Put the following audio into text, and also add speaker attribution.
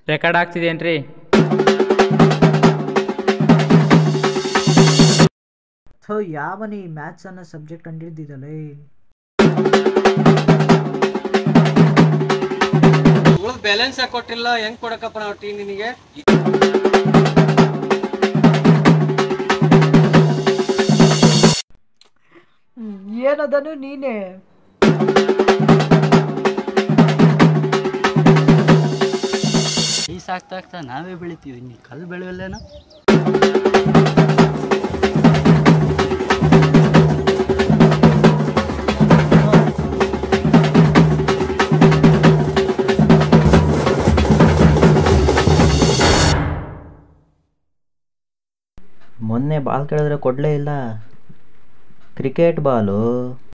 Speaker 1: record ಆಗ್ತಿದೇನ್ರಿ
Speaker 2: ಥೋ ಯಾವನಿ maths ಅನ್ನೋ subject ಕಂಡಿಡ್ದಿದ್ದಲೇ
Speaker 3: ಉಳಿದ ಬ್ಯಾಲೆನ್ಸ್ ಕೊಟ್ಟಿಲ್ಲ ಹೆಂಗ್ ಕೊಡಕಪ್ಪ ನಾವು ಟೀ ನಿನಗೆ
Speaker 2: ಏನದನು ನೀನೇ
Speaker 4: ಈ ಸಾಕ್ತಾ ಆಗ್ತಾ ನಾವೇ ಬೆಳಿತೀವಿ ನೀ ಕಲ್ಲು ಬೆಳೆಯಲ್ಲೇನೋ
Speaker 5: ಮೊನ್ನೆ ಬಾಲ್ ಕೇಳಿದ್ರೆ ಕೊಡಲೇ ಇಲ್ಲ ಕ್ರಿಕೆಟ್ ಬಾಲು